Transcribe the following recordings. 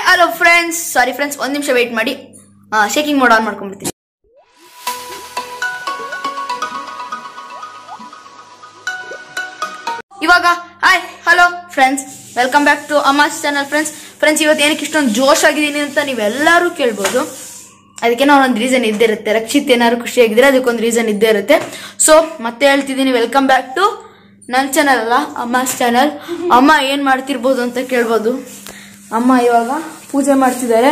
Hello friends sorry friends ಒಂದ್ ನಿಮಿಷ wait ಮಾಡಿ ಶೇಕಿಂಗ್ ಮೋಡ್ ಆನ್ ಮಾಡ್ಕೊಂಡ್ಬಿಡ್ತೀನಿ ಇವಾಗ hi hello friends welcome back to Amma's channel friends friends ಇವತ್ತು ಏನಕ್ಕೆ ಇಷ್ಟೊಂದು ಜೋಶ್ ಆಗಿದ್ದೀನಿ ಅಂತ ನೀವೆಲ್ಲರೂ ಕೇಳ್ಬೋದು ಅದಕ್ಕೆ ಒಂದು ರೀಸನ್ ಇದ್ದೇ ಇರುತ್ತೆ ರಕ್ಷಿತ್ ಏನಾದ್ರು ಖುಷಿಯಾಗಿದ್ರೆ ಅದಕ್ಕೊಂದು ರೀಸನ್ ಇದ್ದೇ ಇರುತ್ತೆ ಸೊ ಮತ್ತೆ ಹೇಳ್ತಿದ್ದೀನಿ ವೆಲ್ಕಮ್ ಬ್ಯಾಕ್ ಟು ನನ್ನ ಚಾನಲ್ ಅಲ್ಲ ಅಮ್ಮಾಸ್ ಚಾನಲ್ ಅಮ್ಮ ಏನ್ ಮಾಡ್ತಿರ್ಬೋದು ಅಂತ ಕೇಳ್ಬೋದು ಅಮ್ಮ ಇವಾಗ ಪೂಜೆ ಮಾಡ್ತಿದ್ದಾರೆ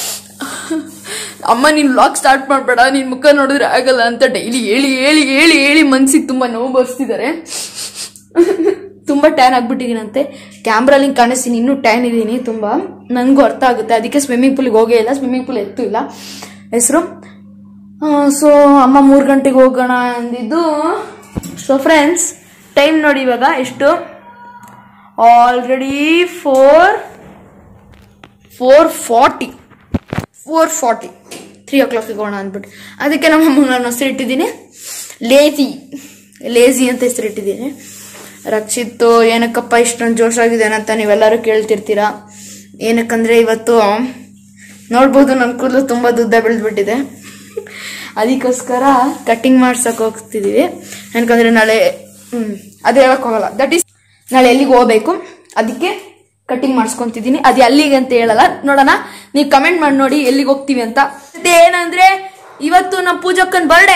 ಅಮ್ಮ ನೀನ್ ವ್ಲಾಗ್ ಸ್ಟಾರ್ಟ್ ಮಾಡ್ಬೇಡ ನಿನ್ ಮುಖ ನೋಡಿದ್ರೆ ಆಗಲ್ಲ ಅಂತ ಡೈಲಿ ಹೇಳಿ ಹೇಳಿ ಹೇಳಿ ಹೇಳಿ ಮನ್ಸಿಗೆ ತುಂಬಾ ನೋವು ಬರ್ಸ್ತಿದ್ದಾರೆ ತುಂಬಾ ಟ್ಯಾನ್ ಆಗ್ಬಿಟ್ಟಿದ್ದೀನಂತೆ ಕ್ಯಾಮ್ರಲ್ಲಿ ಕಾಣಿಸ್ತೀನಿ ಇನ್ನೂ ಟ್ಯಾನ್ ಇದ್ದೀನಿ ತುಂಬಾ ನನಗೂ ಅರ್ಥ ಆಗುತ್ತೆ ಅದಕ್ಕೆ ಸ್ವಿಮ್ಮಿಂಗ್ ಪೂಲಿಗೆ ಹೋಗೇ ಇಲ್ಲ ಸ್ವಿಮ್ಮಿಂಗ್ ಪೂಲ್ ಎತ್ತು ಇಲ್ಲ ಹೆಸರು ಸೊ ಅಮ್ಮ ಮೂರು ಗಂಟೆಗೆ ಹೋಗೋಣ ಅಂದಿದ್ದು ಸೊ ಫ್ರೆಂಡ್ಸ್ ಟೈಮ್ ನೋಡಿ ಇವಾಗ ಎಷ್ಟು already four four forty four forty three ಓ ಕ್ಲಾಕಿಗೆ ಹೋಗೋಣ ಅಂದ್ಬಿಟ್ಟು ಅದಕ್ಕೆ ನಮ್ಮ ಅಮ್ಮಂಗೆ ನಾನು ಹೆಸರಿಟ್ಟಿದ್ದೀನಿ ಲೇಜಿ ಲೇಜಿ ಅಂತ ಹೆಸರಿಟ್ಟಿದ್ದೀನಿ ರಕ್ಷಿತ್ತು ಏನಕ್ಕಪ್ಪ ಇಷ್ಟೊಂದು ಜೋಶಾಗಿದೆ ಅಂತ ನೀವೆಲ್ಲರೂ ಕೇಳ್ತಿರ್ತೀರಾ ಏನಕ್ಕಂದ್ರೆ ಇವತ್ತು ನೋಡ್ಬೋದು ನನ್ನ ಕೂದಲು ತುಂಬ ದುದ್ದ ಬೆಳೆದ್ಬಿಟ್ಟಿದೆ ಅದಕ್ಕೋಸ್ಕರ ಕಟ್ಟಿಂಗ್ ಮಾಡ್ಸಕ್ ಹೋಗ್ತಿದೀವಿ ಯಾಕಂದ್ರೆ ನಾಳೆ ಹ್ಮ್ ಅದು ಹೇಳಕ್ ಹೋಗಲ್ಲ ದಟ್ ಈಸ್ ನಾಳೆ ಎಲ್ಲಿಗೆ ಹೋಗ್ಬೇಕು ಅದಕ್ಕೆ ಕಟ್ಟಿಂಗ್ ಮಾಡಿಸ್ಕೊಂತಿದ್ದೀನಿ ಅದು ಎಲ್ಲಿಗೆ ಅಂತ ಹೇಳಲ್ಲ ನೋಡೋಣ ನೀವು ಕಮೆಂಟ್ ಮಾಡಿ ನೋಡಿ ಎಲ್ಲಿಗೆ ಹೋಗ್ತೀವಿ ಅಂತ ಮತ್ತೆ ಏನಂದ್ರೆ ಇವತ್ತು ನಮ್ಮ ಪೂಜಕ್ಕನ್ ಬರ್ಡೇ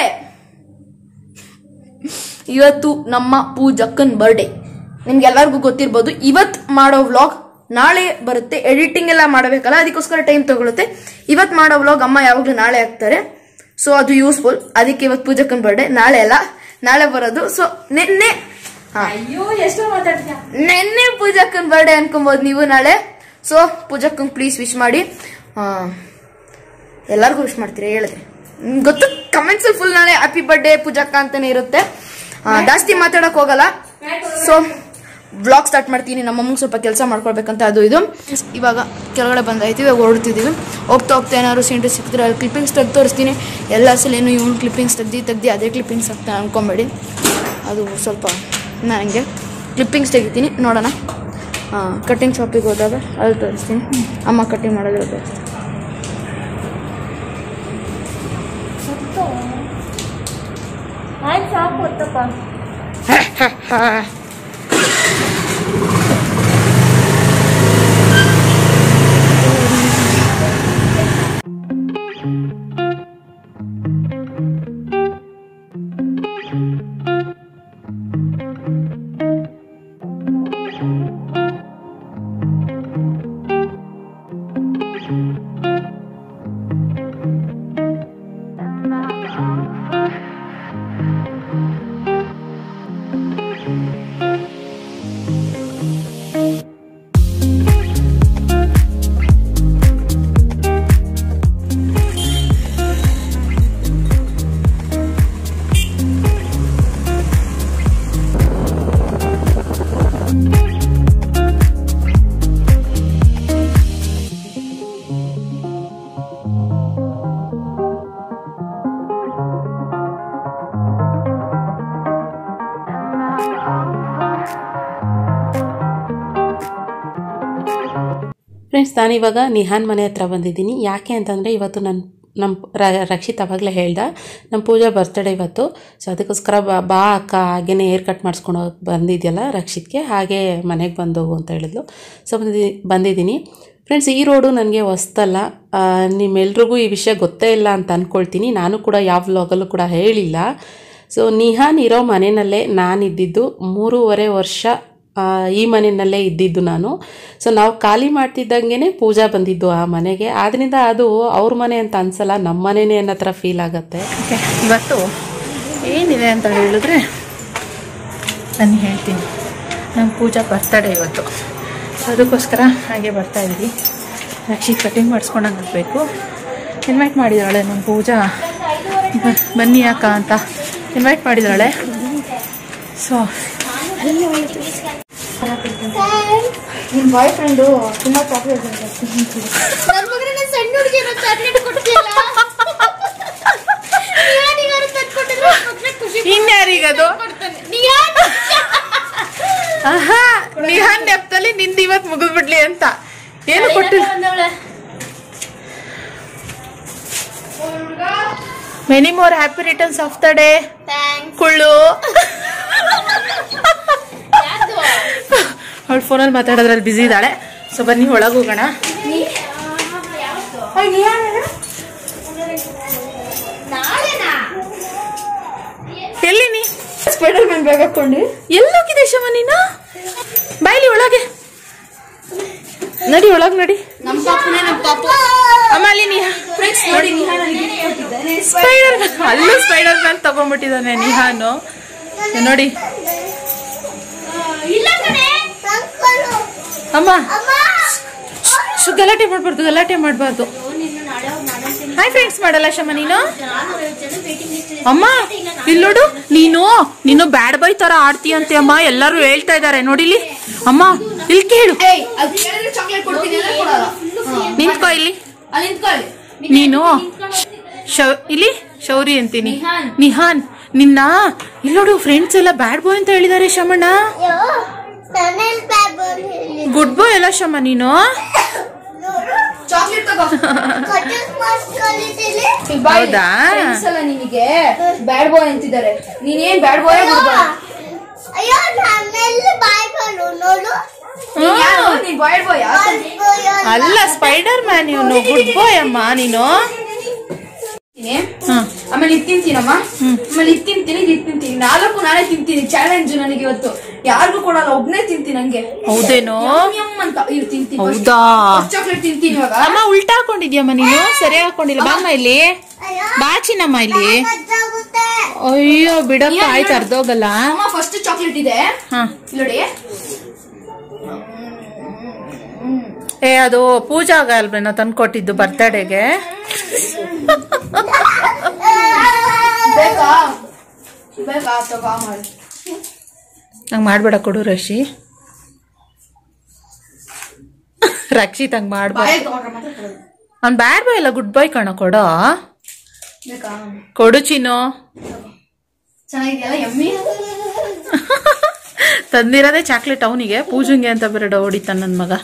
ಇವತ್ತು ನಮ್ಮ ಪೂಜಕ್ಕನ್ ಬರ್ಡೇ ನಿಮ್ಗೆಲ್ಲರಿಗೂ ಗೊತ್ತಿರ್ಬೋದು ಇವತ್ ಮಾಡೋ ವ್ಲಾಗ್ ನಾಳೆ ಬರುತ್ತೆ ಎಡಿಟಿಂಗ್ ಎಲ್ಲ ಮಾಡಬೇಕಲ್ಲ ಅದಕ್ಕೋಸ್ಕರ ಟೈಮ್ ತಗೊಳುತ್ತೆ ಇವತ್ ಮಾಡೋ ವ್ಲಾಗ್ ಅಮ್ಮ ಯಾವಾಗಲೂ ನಾಳೆ ಹಾಕ್ತಾರೆ ಸೊ ಅದು ಯೂಸ್ಫುಲ್ ಅದಕ್ಕೆ ಇವತ್ತು ಪೂಜಕ್ಕನ್ ಬರ್ಡೇ ನಾಳೆ ಅಲ್ಲ ನಾಳೆ ಬರೋದು ಸೊ ನಿನ್ನೆ ಹಾ ಅಯ್ಯೋ ಎಷ್ಟೋ ಮಾತಾಡ್ತೀಯ ನೆನ್ನೆ ಪೂಜಕ್ಕನ್ ಬರ್ಡೇ ಅನ್ಕೊಬೋದು ನೀವು ನಾಳೆ ಸೊ ಪೂಜಕ್ಕನ್ ಪ್ಲೀಸ್ ವಿಶ್ ಮಾಡಿ ಆ, ಎಲ್ಲರಿಗೂ ವಿಶ್ ಮಾಡ್ತೀರಾ ಹೇಳಿದ್ರೆ ಹ್ಮ್, ಗೊತ್ತು ಕಮೆಂಟ್ಸ್ ಫುಲ್ ನಾಳೆ ಹ್ಯಾಪಿ ಬರ್ಡೇ ಪೂಜಕ್ಕ ಅಂತಾನೆ ಇರುತ್ತೆ ಆ, ಜಾಸ್ತಿ ಮಾತಾಡಕ್ ಹೋಗಲ್ಲ ಸೊ ಬ್ಲಾಗ್ ಸ್ಟಾರ್ಟ್ ಮಾಡ್ತೀನಿ ನಮ್ಮ ಅಮ್ಮಂಗೆ ಸ್ವಲ್ಪ ಕೆಲಸ ಮಾಡ್ಕೊಳ್ಬೇಕಂತ ಅದು ಇದು ಇವಾಗ ಕೆಳಗಡೆ ಬಂದಾಯ್ತು ಇವಾಗ ಹೊರಡ್ತಿದ್ದೀವಿ ಹೋಗ್ತಾ ಹೋಗ್ತಾ ಏನಾದ್ರು ಸೀನ್ರಿ ಸಿಕ್ಕಿದ್ರೆ ಅಲ್ಲಿ ಕ್ಲಿಪ್ಪಿಂಗ್ಸ್ ತೆಗ್ದು ತೋರಿಸ್ತೀನಿ ಎಲ್ಲ ಸಲ ಏನು ಇವ್ನು ಕ್ಲಿಪ್ಪಿಂಗ್ಸ್ ತೆಗ್ದು ತೆಗ್ದು ಅದೇ ಕ್ಲಿಪ್ಪಿಂಗ್ಸ್ ಆಗ್ತಾ ಅನ್ಕೊಂಬೇಡಿ ಅದು ಸ್ವಲ್ಪ ನನಗೆ ಕ್ಲಿಪ್ಪಿಂಗ್ಸ್ ತೆಗಿತೀನಿ ನೋಡೋಣ ಕಟ್ಟಿಂಗ್ ಶಾಪಿಗೆ ಹೋದಾಗ ಅಲ್ಲಿ ತೋರಿಸ್ತೀನಿ ಅಮ್ಮ ಕಟ್ಟಿಂಗ್ ಮಾಡೋದು ತೋರಿಸ್ತೀನಿ ಆಯ್ತು ಸಾಕು ಗೊತ್ತಪ್ಪ ಫ್ರೆಂಡ್ಸ್ ನಾನಿವಾಗ ನಿಹಾನ್ ಮನೆ ಹತ್ರ ಬಂದಿದ್ದೀನಿ ಯಾಕೆ ಅಂತಂದರೆ ಇವತ್ತು ನನ್ನ ನಮ್ಮ ರ- ರಕ್ಷಿತ್ ಅವಾಗಲೇ ಹೇಳ್ದ ನಮ್ಮ ಪೂಜಾ ಬರ್ತ್ಡೇ ಇವತ್ತು ಸೊ ಅದಕ್ಕೋಸ್ಕರ ಬಾ ಬಾ ಅಕ್ಕ ಹಾಗೇ ಹೇರ್ ಕಟ್ ಮಾಡಿಸ್ಕೊಂಡು ಹೋಗ್ ಬಂದಿದ್ಯಲ್ಲ ರಕ್ಷಿತ್ಗೆ ಹಾಗೆ ಮನೆಗೆ ಬಂದು ಹೋಗು ಅಂತ ಹೇಳಿದ್ಲು ಸೊ ಬಂದಿ ಬಂದಿದ್ದೀನಿ ಫ್ರೆಂಡ್ಸ್ ಈ ರೋಡು ನನಗೆ ಹೊಸ್ತಲ್ಲ ಆ, ನಿಮ್ಮೆಲ್ರಿಗೂ ಈ ವಿಷಯ ಗೊತ್ತೇ ಇಲ್ಲ ಅಂತ ಅಂದ್ಕೊಳ್ತೀನಿ ನಾನು ಕೂಡ ಯಾವ ವ್ಲಾಗಲ್ಲೂ ಕೂಡ ಹೇಳಿಲ್ಲ ಸೊ ನಿಹಾನ್ ಇರೋ ಮನೆಯಲ್ಲೇ ನಾನಿದ್ದಿದ್ದು ಮೂರುವರೆ ವರ್ಷ ಆ, ಈ ಮನೆಯಲ್ಲೇ ಇದ್ದಿದ್ದು ನಾನು ಸೊ ನಾವು ಖಾಲಿ ಮಾಡ್ತಿದ್ದಂಗೆ ಪೂಜಾ ಬಂದಿದ್ದು ಆ ಮನೆಗೆ ಆದ್ದರಿಂದ ಅದು ಅವ್ರ ಮನೆ ಅಂತ ಅನ್ಸಲ್ಲ ನಮ್ಮ ಮನೆನೇ ಅನ್ನೋ ಥರ ಫೀಲ್ ಆಗುತ್ತೆ ಓಕೆ ಇವತ್ತು ಏನಿದೆ ಅಂತ ಹೇಳಿದ್ರೆ ನಾನು ಹೇಳ್ತೀನಿ ನಮ್ಮ ಪೂಜಾ ಬರ್ತಡೇ ಇವತ್ತು ಸೊ ಅದಕ್ಕೋಸ್ಕರ ಹಾಗೆ ಬರ್ತಾ ಇದ್ದೀವಿ ರಕ್ಷಿತ್ ಕಟಿಂಗ್ ಮಾಡಿಸ್ಕೊಂಡಂಗೆ ಆಗಬೇಕು ಇನ್ವೈಟ್ ಮಾಡಿದಾಳೆ ನಮ್ಮ ಪೂಜಾ ಬ- ಬನ್ನಿ ಅಕ್ಕ ಅಂತ ಇನ್ವೈಟ್ ಮಾಡಿದಾಳೆ ಸೊ ನಿಮ್ಮ ಬಾಯ್ ಫ್ರೆಂಡು ತುಂಬ ಚಾಕ್ಲೇಟ್ ಸಣ್ಣ ಹುಡುಗಿ ಚಾಕ್ಲೇಟ್ ಕೊಡ್ತೀಯಲ್ಲ ಇನ್ಯಾರಿಗದು ಆಹಾ ನಿಹಾನ್ ನೆಪ್ತಲ್ಲಿ ನಿಂದು ಇವತ್ತು ಮುಗಿದ್ಬಿಡ್ಲಿ ಅಂತ ಏನು ಕೊಟ್ಟಿಲ್ಲ many more happy returns of the day ಕುಳ್ಳು ಅವಳು ಫೋನಲ್ಲಿ ಮಾತಾಡೋದ್ರಲ್ಲಿ ಬಿಸಿ ಇದ್ದಾಳೆ ಸೊ ಬನ್ನಿ ಒಳಗೆ ಹೋಗೋಣ ಎಲ್ಲಿ ನೀ ಸ್ಪೈಡರ್ ಮ್ಯಾನ್ ಬ್ಯಾಗ್ ಹಾಕೊಂಡು ಎಲ್ಲೋಗಿದೆ ಶಮ ನೀನು ಬಾಯ್ಲಿ ಒಳಗೆ ನಡಿ ಒಳಗ್ ನಡಿ ನಮ್ಮ ಪಾಪನೇ ನಮ್ಮ ಪಾಪ ಅಮ್ಮ ಅಲ್ಲಿ ನೀ ಫ್ರೆಂಡ್ಸ್ ನೋಡಿ ನಿಹಾನ ನನಗೆ gift ಕೊಟ್ಟಿದ್ದಾನೆ. ಸ್ಪೈಡರ್ ಅಲ್ಲೂ ಸ್ಪೈಡರ್ ಮ್ಯಾನ್ ತಗೊಂಡ್ಬಿಟ್ಟಿದ್ದಾನೆ ನಿಹಾನು ನೋಡಿ ಅಮ್ಮ ಶು ಗಲಾಟೆ ಮಾಡ್ಬಾರ್ದು ಗಲಾಟೆ ಮಾಡ್ಬಾರ್ದು ಹಾಯ್ ಫ್ರೆಂಡ್ಸ್ ಮಾಡಲ್ಲ ಶಮ ನೀನು ಅಮ್ಮ ಇಲ್ಲೋಡು ನೀನು ನೀನು ಬ್ಯಾಡ್ ಬೈ ತರ ಆಡ್ತೀಯಂತೆ ಅಮ್ಮ ಎಲ್ಲರೂ ಹೇಳ್ತಾ ಇದಾರೆ ನೋಡಿಲಿ ಅಮ್ಮ ಇಲ್ಲಿ ಕೇಳು ಏಯ್ ಅದು ಕೇಳಿದ್ರೆ ಚಾಕ್ಲೇಟ್ ಕೊಡ್ತೀನಿ ಅಂದ್ರೆ ಕೊಡಲ್ಲ ನಿಂತ್ಕೋ ಇಲ್ಲಿ ಅಲ್ಲಿ ನಿಂತ್ಕೊಳ್ಳಿ ನೀನು ಶೌ ಇಲ್ಲಿ ಶೌರಿ ಅಂತೀನಿ ನಿಹಾನ್. ನಿಹಾನ್ ನಿನ್ನ ಇಲ್ಲೋಡು ಫ್ರೆಂಡ್ಸ್ ಎಲ್ಲ ಬ್ಯಾಡ್ ಬಾಯ್ ಅಂತ ಹೇಳಿದಾರೆ ಶಮಣ್ಣ ಗುಡ್ ಬಾಯ್ ಅಲ್ಲ ಶಮ ನೀನು ಚಾಕ್ಲೇಟ್ ತಗೋ ಹೌದಾ? ಫ್ರೆಂಡ್ಸ್ ಎಲ್ಲ ನಿನಗೆ ಬ್ಯಾಡ್ ಬಾಯ್ ಅಂತಿದ್ದಾರೆ ನೀನೇನ್ ಬ್ಯಾಡ್ ಬಾಯ್ ಅಯ್ಯೋ ನನ್ನೆಲ್ಲ ಬಾಯ್ ಬರು ನೋಡು ನೀನ್ ಬ್ಯಾಡ್ ಬಾಯ್ ಅಲ್ಲ ಸ್ಪೈಡರ್ ಮ್ಯಾನ್ ಇವನು ಗುಡ್ ಬಾಯ್ ಅಮ್ಮ ನೀನು ಹ. ಆಮೇಲೆ ಇದು ತಿಂತೀನಮ್ಮ ಆಮೇಲೆ ಇದು ತಿಂತೀನಿ ಇದು ತಿಂತೀನಿ ನಾಲ್ಕು ನಾನೇ ತಿಂತೀನಿ ಚಾಲೆಂಜ್ ನನಗೆ ಇವತ್ತು ಯಾರಿಗೂ ಕೊಡಲ್ಲ ಒಬ್ನೇ ತಿಂತೀನಿ ಹಂಗೆ ಹೌದೇನೋ ಯಮ್ ಯಮ್ ಅಂತ ಇದು ತಿಂತೀನಿ ಹೌದಾ ಚಾಕ್ಲೇಟ್ ತಿಂತೀನಿ ಇವಾಗ ಅಮ್ಮ ಉಲ್ಟಾ ಹಾಕೊಂಡಿದ್ಯಮ್ಮ ನೀನು ಸರಿ ಹಾಕೊಂಡಿಲ್ಲ ಬಾಮ್ಮ ಇಲ್ಲಿ ಬಾ ಚಿನ್ನಮ್ಮ ಇಲ್ಲಿ ಗೊತ್ತಾಗುತ್ತೆ ಅಯ್ಯೋ ಬಿಡಪ್ಪ ಆಯ್ತು ಅರ್ಧೋಗಲ್ಲ ಅಮ್ಮ ಫಸ್ಟ್ ಚಾಕ್ಲೇಟ್ ಇದೆ ಹ ಇಲ್ಲಿ ನೋಡಿ ಏ ಅದು ಪೂಜಾಗ ಅಲ್ವೇನೋ ತಂದ್ಕೊಟ್ಟಿದ್ದು ಬರ್ತಡೇಗೆ ಬೇಕಾ ಬೇಕಾ ತಗೋ ಮಾಡಿ ನಂಗೆ ಮಾಡ್ಬೇಡ ಕೊಡು ರಶಿ ರಕ್ಷಿತ್ ಹಂಗ್ ಮಾಡ್ಬೇಡ ಬಾಯ್ ತಗೊಂಡ್ರೆ ಮಾತ್ರ ಕೊಡೋದು. ಅವ್ನ್ ಬ್ಯಾಡ್ ಬಾಯ್ ಇಲ್ಲ ಗುಡ್ ಬಾಯ್ ಕಣ ಕೊಡೋ ಬೇಕಾ ಕೊಡು ಚಿನ್ನು ಚೆನ್ನಾಗಿದೆಯಲ್ಲ ಎಮ್ಮಿ ತಂದಿರೋದೇ ಚಾಕ್ಲೇಟ್ ಅವನಿಗೆ ಪೂಜಂಗೆ ಅಂತ ಬೇರೆ ಹೊಡಿತಾನ ನನ್ ಮಗ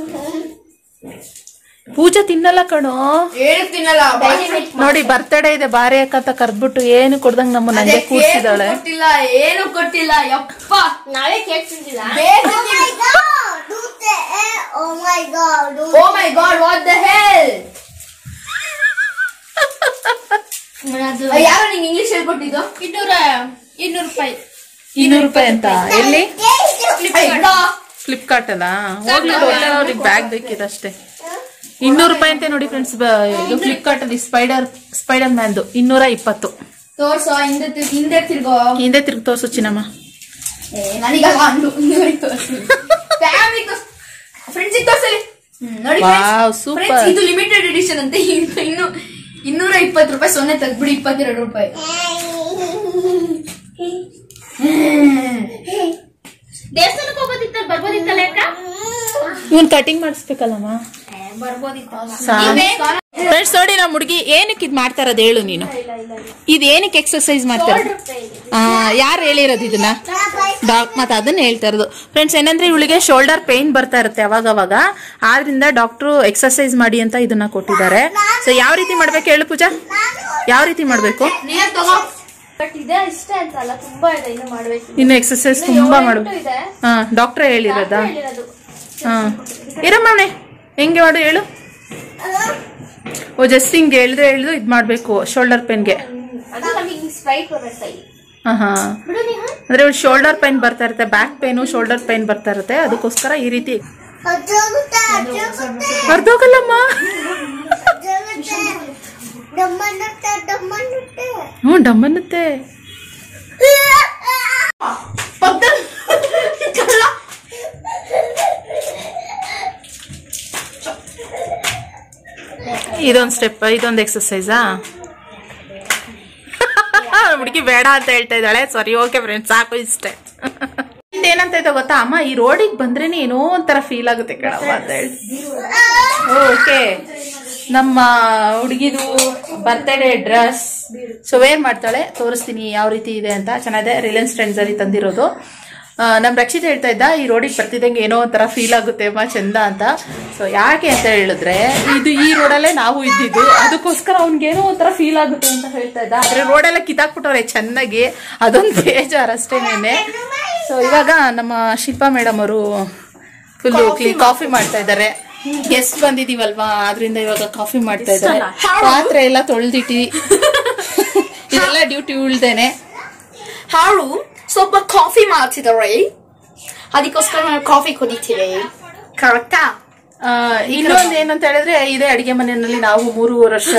ಪೂಜಾ ತಿನ್ನಲ್ಲ ಕಣೋ ಏನು ತಿನ್ನಲ್ಲ ಬಾಯ್ ನೋಡಿ ಬರ್ತಡೇ ಇದೆ ಬಾರಿ ಅಕ್ಕಂತ ಕರ್ದ್ಬಿಟ್ಟು ಏನು ಕೊಡ್ದಂಗ್ ನಮ್ಮ ನಂಗೆ ಅದಕ್ಕೆ ಕೂರ್ಸಿದಾಳೆ ಏನು ಕೊಟ್ಟಿಲ್ಲ ಏನು ಕೊಟ್ಟಿಲ್ಲ ಯಪ್ಪ ನಾವೇ ಕೇಕ್ ತಿಂತಿಲ್ಲ ಬೇಕು oh my God oh my God what the hell ಯಾರೋ ನಿಂಗೆ ಇಂಗ್ಲಿಷ್ ಹೇಳ್ಕೊಟ್ಟಿದ್ದು ಇನ್ನೂರ ಇನ್ನೂರು ರೂಪಾಯಿ ಇನ್ನೂರು ರೂಪಾಯಿ ಅಂತ ಎಲ್ಲಿ ಅಯ್ಯೋ. ಫ್ಲಿಪ್ಕಾರ್ಟ್ ಅಲ್ಲ ಹೋಗ್ಲಿ ಹೋಗ್ಲಿ ಅವ್ರಿಗೆ ಬ್ಯಾಗ್ ಬೇಕಿದಷ್ಟೇ ಇನ್ನೂರು ರೂಪಾಯಿ ಅಂತೆ ನೋಡಿ ಫ್ರೆಂಡ್ಸ್ ಇದು ಫ್ಲಿಪ್ಕಾರ್ಟ್ ಅಲ್ಲಿ ಸ್ಪೈಡರ್ ಸ್ಪೈಡರ್ ಮ್ಯಾನ್ದು ಇನ್ನೂರ ಇಪ್ಪತ್ತು ತೋರ್ಸೋ ಹಿಂದೆ ತಿರ್ಗ್- ಹಿಂದೆ ತಿರ್ಗೋ ಹಿಂದೆ ತಿರುಗಿ ತೋರ್ಸು ಚಿನ್ನಮ್ಮ ಏ ನನಗಲ್ಲ ಅಂಡು ಇವ್ರಿಗೆ ತೋರ್ಸಿ ಫ್ಯಾಮಿಲಿ ತೋರ್ಸ್ ಫ್ರೆಂಡ್ಸಿಗೆ ತೋರ್ಸಲಿ ಹ್ಮ್, ನೋಡಿ Wow, friends. super. Friends, ಇದು ಲಿಮಿಟೆಡ್ ಎಡಿಷನ್ ಅಂತೆ ಇನ್ನು ಇನ್ನು ಇನ್ನೂರ ಇಪ್ಪತ್ತು ರೂಪಾಯಿ ಸೊನ್ನೆ ತೆಗ್ಬಿಡಿ ಇಪ್ಪತ್ತೆರಡು ರೂಪಾಯಿ ದೇವಸ್ಥಾನಕ್ಕೆ ಹೋಗೋದಿತ್ತ ಬರ್ಬೋದಿತ್ತಲ್ಲ ಅಕ್ಕ ಇವನ್ ಕಟಿಂಗ್ ಮಾಡಿಸ್ಬೇಕಲ್ಲಮ್ಮ ಬರ್ಬೋದಿತ್ತ ಫ್ರೆಂಡ್ಸ್ ನೋಡಿ ನಮ್ಮ ಹುಡುಗಿ ಏನಕ್ಕೆ ಇದು ಮಾಡ್ತಾ ಇರೋದು ಹೇಳು ನೀನು ಇದು ಏನಕ್ಕೆ ಎಕ್ಸರ್ಸೈಸ್ ಮಾಡ್ತಾರ ಯಾರು ಹೇಳಿರೋದು ಇದನ್ನ ಡಾಕ್ ಮತ್ತೆ ಅದನ್ನ ಹೇಳ್ತಾ ಇರೋದು ಫ್ರೆಂಡ್ಸ್ ಏನಂದ್ರೆ ಇವಳಿಗೆ ಶೋಲ್ಡರ್ ಪೇನ್ ಬರ್ತಾ ಇರುತ್ತೆ ಅವಾಗ ಅವಾಗ ಆದ್ರಿಂದ ಡಾಕ್ಟ್ರು ಎಕ್ಸರ್ಸೈಸ್ ಮಾಡಿ ಅಂತ ಇದನ್ನ ಕೊಟ್ಟಿದ್ದಾರೆ ಸೊ ಯಾವ ರೀತಿ ಮಾಡ್ಬೇಕು ಹೇಳು ಪೂಜಾ ಯಾವ ರೀತಿ ಮಾಡ್ಬೇಕು ನೀನೇ ತಗೋ ಬಟ್ ಇದೆ ಇಷ್ಟ ಅಂತಲ್ಲ ತುಂಬಾ ಇದೆ ಇನ್ನು ಮಾಡ್ಬೇಕು ಇನ್ನು ಎಕ್ಸರ್ಸೈಸ್ ತುಂಬಾ ಮಾಡ್ಬೇಕು ಇದೆ ಹಾ ಡಾಕ್ಟ್ರೇ ಹೇಳಿರೋದಾ ಹೇಳಿರೋದು ಹಾ ಇರಮ್ಮನೆ ಹೆಂಗೆ ಮಾಡು ಹೇಳು ಓ ಜಸ್ಟ್ ಹಿಂಗೆ ಎಳ್ದು ಎಳ್ದು ಇದು ಮಾಡ್ಬೇಕು ಶೋಲ್ಡರ್ ಪೇನ್ಗೆ ಅದು ನಮಗೆ ಹಿಂಗ್ ಸ್ಟ್ರೈಟ್ ಬರ್ಬೇಕು ಇಲ್ಲಿ ಹಾ ಹಾ ಬಿಡು ನೀನು ಅಂದ್ರೆ ಶೋಲ್ಡರ್ ಪೈನ್ ಬರ್ತಾ ಇರುತ್ತೆ ಬ್ಯಾಕ್ ಪೈನು ಶೋಲ್ಡರ್ ಪೈನ್ ಬರ್ತಾ ಇರುತ್ತೆ ಅದಕ್ಕೋಸ್ಕರ ಈ ರೀತಿ ಅರ್ಧೋಗಲ್ಲಮ್ಮ ಹ್ಞೂ ಡಮ್ಮನ್ನುತ್ತೆ ಇದೊಂದು ಸ್ಟೆಪ್ ಇದೊಂದು ಎಕ್ಸರ್ಸೈಸಾ ಹುಡುಗಿ ಬೇಡ ಅಂತ ಹೇಳ್ತಾ ಇದ್ದಾಳೆ ಸರಿ ಓಕೆ ಫ್ರೆಂಡ್ಸ್ ಸಾಕು ಇಷ್ಟೇ ಏನಂತ ಇದ್ದ ಗೊತ್ತಾ ಅಮ್ಮ ಈ ರೋಡಿಗೆ ಬಂದ್ರೇನೆ ಏನೋ ಒಂಥರ ಫೀಲ್ ಆಗುತ್ತೆ ಕಣಮ್ಮ ಅಂತ ಹೇಳಿ ಓಕೆ ನಮ್ಮ ಹುಡುಗಿದು ಬರ್ತ್ಡೇ ಡ್ರೆಸ್ ಸೊ ವೇರ್ ಮಾಡ್ತಾಳೆ ತೋರಿಸ್ತೀನಿ ಯಾವ ರೀತಿ ಇದೆ ಅಂತ ಚೆನ್ನಾಗಿದೆ ರಿಲಯನ್ಸ್ ಟ್ರೆಂಡ್ಸ್ ಅಲ್ಲಿ ತಂದಿರೋದು ನಮ್ಮ ರಕ್ಷಿತ್ ಹೇಳ್ತಾ ಇದ್ದ ಈ ರೋಡಿಗೆ ಬರ್ತಿದ್ದಂಗೆ ಏನೋ ಒಂಥರ ಫೀಲ್ ಆಗುತ್ತೆ ಅಮ್ಮ ಚಂದ ಅಂತ ಸೊ ಯಾಕೆ ಅಂತ ಹೇಳಿದ್ರೆ ಇದು ಈ ರೋಡಲ್ಲೇ ನಾವು ಇದ್ದಿದ್ದು ಅದಕ್ಕೋಸ್ಕರ ಅವ್ನಿಗೇನೋ ಒಂಥರ ಫೀಲ್ ಆಗುತ್ತೆ ಅಂತ ಹೇಳ್ತಾ ಇದ್ದ ಆದ್ರೆ ರೋಡೆಲ್ಲ ಕಿತ್ತಾಕ್ಬಿಟ್ಟವ್ರೆ ಚೆನ್ನಾಗಿ ಅದೊಂದು ಬೇಜಾರು ಅಷ್ಟೇನೇನೆ ಸೊ ಇವಾಗ ನಮ್ಮ ಶಿಲ್ಪಾ ಮೇಡಮ್ ಅವರು ಫುಲ್ ಕಾಫಿ ಮಾಡ್ತಾ ಇದ್ದಾರೆ ಗೆಸ್ಟ್ ಬಂದಿದೀವಲ್ವಾ ಆದ್ರಿಂದ ಇವಾಗ ಕಾಫಿ ಮಾಡ್ತಾ ಇದ್ದಾರೆ ಪಾತ್ರೆ ಎಲ್ಲ ತೊಳ್ದಿಟ್ಟಿ ಇದೆಲ್ಲ ಡ್ಯೂಟಿ ಉಳ್ದೇನೆ ಹಾಳು ಸ್ವಲ್ಪ ಕಾಫಿ ಮಾಡ್ತಿದ್ದಾರೆ ಅದಕ್ಕೋಸ್ಕರ ನಾವು ಕಾಫಿ ಕುಡಿತೀವಿ ಕರೆಕ್ಟಾ ಆ, ಇನ್ನೊಂದ್ ಏನಂತ ಹೇಳಿದ್ರೆ ಇದೇ ಅಡಿಗೆ ಮನೆಯಲ್ಲಿ ನಾವು ಮೂರುವರೆ ವರ್ಷ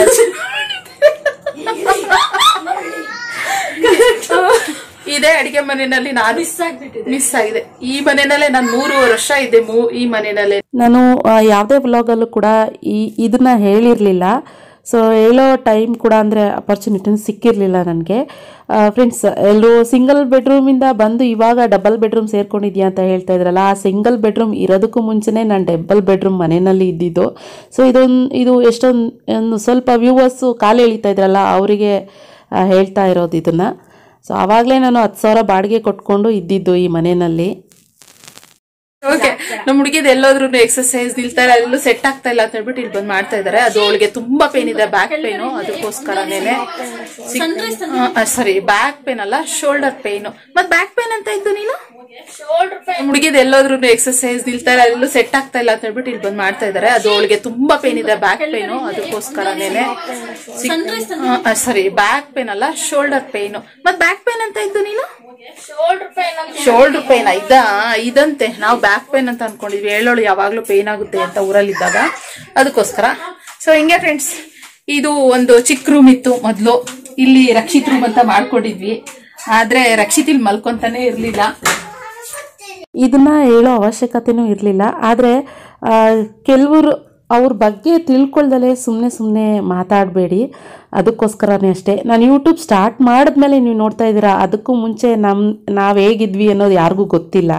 ಇದೇ ಅಡಿಗೆ ಮನೆಯಲ್ಲಿ ನಾನು ಮಿಸ್ ಆಗಿದೆ ಈ ಮನೆಯಲ್ಲೇ ನಾನು ಮೂರುವರೆ ವರ್ಷ ಇದ್ದೆ ಮೂ- ಈ ಮನೆಯಲ್ಲೇ ನಾನು ಆ, ಯಾವುದೇ ವ್ಲಾಗಲ್ಲೂ ಕೂಡ ಈ ಇದನ್ನ ಹೇಳಿರಲಿಲ್ಲ ಸೊ ಹೇಳೋ ಟೈಮ್ ಕೂಡ ಅಂದರೆ ಅಪರ್ಚುನಿಟಿನ ಸಿಕ್ಕಿರಲಿಲ್ಲ ನನಗೆ ಫ್ರೆಂಡ್ಸ್ ಎಲ್ಲರೂ ಸಿಂಗಲ್ ಬೆಡ್ರೂಮಿಂದ ಬಂದು ಇವಾಗ ಡಬಲ್ ಬೆಡ್ರೂಮ್ ಸೇರ್ಕೊಂಡಿದ್ಯಾ ಅಂತ ಹೇಳ್ತಾ ಇದ್ರಲ್ಲ ಆ ಸಿಂಗಲ್ ಬೆಡ್ರೂಮ್ ಇರೋದಕ್ಕೂ ಮುಂಚೆನೇ ನಾನು ಡಬಲ್ ಬೆಡ್ರೂಮ್ ಮನೆಯಲ್ಲಿ ಇದ್ದಿದ್ದು ಸೊ ಇದೊಂದು ಇದು ಎಷ್ಟೊಂದು ಒಂದು ಸ್ವಲ್ಪ ವ್ಯೂವರ್ಸು ಕಾಲು ಎಳಿತಾ ಇದ್ರಲ್ಲ ಅವರಿಗೆ ಹೇಳ್ತಾ ಇರೋದು ಇದನ್ನು ಸೊ ಆವಾಗಲೇ ನಾನು ಹತ್ತು ಸಾವಿರ ಬಾಡಿಗೆ ಕೊಟ್ಕೊಂಡು ಇದ್ದಿದ್ದು ಈ ಮನೆಯಲ್ಲಿ ಓಕೆ ನಮ್ಮ ಹುಡುಗಿದ ಎಲ್ಲೋದ್ರು ಎಕ್ಸರ್ಸೈಸ್ ನಿಲ್ತಾರೆ ಎಲ್ಲೂ ಸೆಟ್ ಆಗ್ತಾ ಇಲ್ಲ ಅಂತ ಹೇಳ್ಬಿಟ್ಟು ಇಲ್ಲಿ ಬಂದ್ ಮಾಡ್ತಾ ಇದಾರೆ ಅದು ಅವಳಿಗೆ ತುಂಬಾ ಪೇನ್ ಇದೆ ಬ್ಯಾಕ್ ಪೇನು ಅದಕ್ಕೋಸ್ಕರನೇನೆ ಸಾರಿ ಬ್ಯಾಕ್ ಪೇನ್ ಅಲ್ಲ ಶೋಲ್ಡರ್ ಪೇನ್ ಮತ್ ಬ್ಯಾಕ್ ಪೇನ್ ಅಂತ ಇದ್ದು ನೀನು ನಮ್ಮ ಹುಡುಗಿದ ಎಲ್ಲೋದ್ರು ಎಕ್ಸರ್ಸೈಸ್ ನಿಲ್ತಾರೆ ಎಲ್ಲೂ ಸೆಟ್ ಆಗ್ತಾ ಇಲ್ಲ ಅಂತ ಹೇಳ್ಬಿಟ್ಟು ಇಲ್ಲಿ ಬಂದ್ ಮಾಡ್ತಾ ಇದಾರೆ ಅದು ಅವಳಿಗೆ ತುಂಬಾ ಪೇನ್ ಇದೆ ಬ್ಯಾಕ್ ಪೇನು ಅದಕ್ಕೋಸ್ಕರನೇನೆ ಸಾರಿ ಬ್ಯಾಕ್ ಪೇನ್ ಅಲ್ಲ ಶೋಲ್ಡರ್ ಪೇನ್ ಮತ್ ಬ್ಯಾಕ್ ಪೇನ್ ಅಂತ ಇದ್ದು ನೀನು ಶೋಲ್ಡರ್ ಪೇನ್ ಇದ ಇದಂತೆ ನಾವು ಬ್ಯಾಕ್ ಪೇನ್ ಅಂತ ಅನ್ಕೊಂಡಿದ್ವಿ ಹೇಳೋಳು ಯಾವಾಗ್ಲೂ ಪೇನ್ ಆಗುತ್ತೆ ಅಂತ ಊರಲ್ಲಿದ್ದಾಗ ಅದಕ್ಕೋಸ್ಕರ ಸೊ ಹಿಂಗೆ ಫ್ರೆಂಡ್ಸ್ ಇದು ಒಂದು ಚಿಕ್ಕ ರೂಮ್ ಇತ್ತು ಮೊದ್ಲು ಇಲ್ಲಿ ರಕ್ಷಿತ್ ರೂಮ್ ಅಂತ ಮಾಡ್ಕೊಂಡಿದ್ವಿ ಆದ್ರೆ ರಕ್ಷಿತ್ ಇಲ್ಲಿ ಮಲ್ಕೊಂತಾನೆ ಇರ್ಲಿಲ್ಲ ಇದನ್ನ ಹೇಳೋ ಅವಶ್ಯಕತೆನೂ ಇರಲಿಲ್ಲ ಆದರೆ ಕೆಲವರು ಅವ್ರ ಬಗ್ಗೆ ತಿಳ್ಕೊಳ್ದಲೇ ಸುಮ್ಮನೆ ಸುಮ್ಮನೆ ಮಾತಾಡಬೇಡಿ ಅದಕ್ಕೋಸ್ಕರನೇ ಅಷ್ಟೇ ನಾನು ಯೂಟ್ಯೂಬ್ ಸ್ಟಾರ್ಟ್ ಮಾಡಿದ್ಮೇಲೆ ನೀವು ನೋಡ್ತಾ ಇದ್ದೀರಾ ಅದಕ್ಕೂ ಮುಂಚೆ ನಮ್ಮ ನಾವು ಹೇಗಿದ್ವಿ ಅನ್ನೋದು ಯಾರಿಗೂ ಗೊತ್ತಿಲ್ಲ